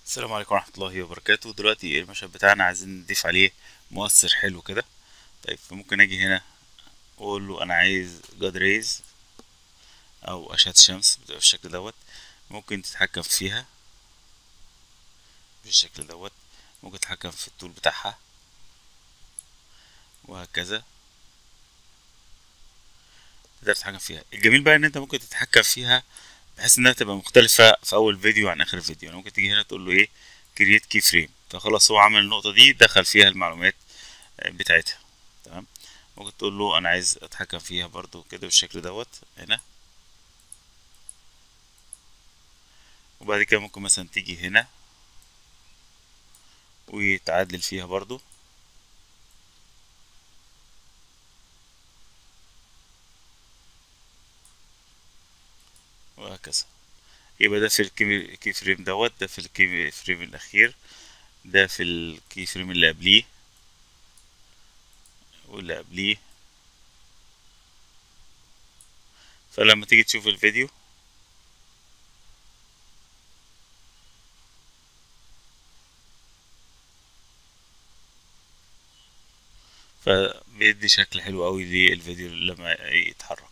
السلام عليكم ورحمة الله وبركاته دلوقتي المشهد بتاعنا عايزين نضيف عليه مؤثر حلو كده طيب فممكن اجي هنا واقول له انا عايز جاد ريز او اشعة الشمس بتبقى بالشكل دوت ممكن تتحكم فيها بالشكل دوت ممكن تتحكم في الطول بتاعها وهكذا تقدر تتحكم فيها الجميل بقى ان انت ممكن تتحكم فيها بحيث انها تبقى مختلفة في اول فيديو عن اخر فيديو يعني ممكن تيجي هنا تقول له ايه كرييت كي فريم فخلاص هو عمل النقطة دي دخل فيها المعلومات بتاعتها تمام ممكن تقول له انا عايز اتحكم فيها برضو كده بالشكل دوت هنا وبعد كده ممكن مثلا تيجي هنا وتعدل فيها برضو وهكذا يبقى ده في الكي فريم دوت ده في الكي فريم الاخير ده في الكي فريم اللي قبليه واللي قبليه فلما تيجي تشوف الفيديو فبيدي شكل حلو قوي للفيديو لما يتحرك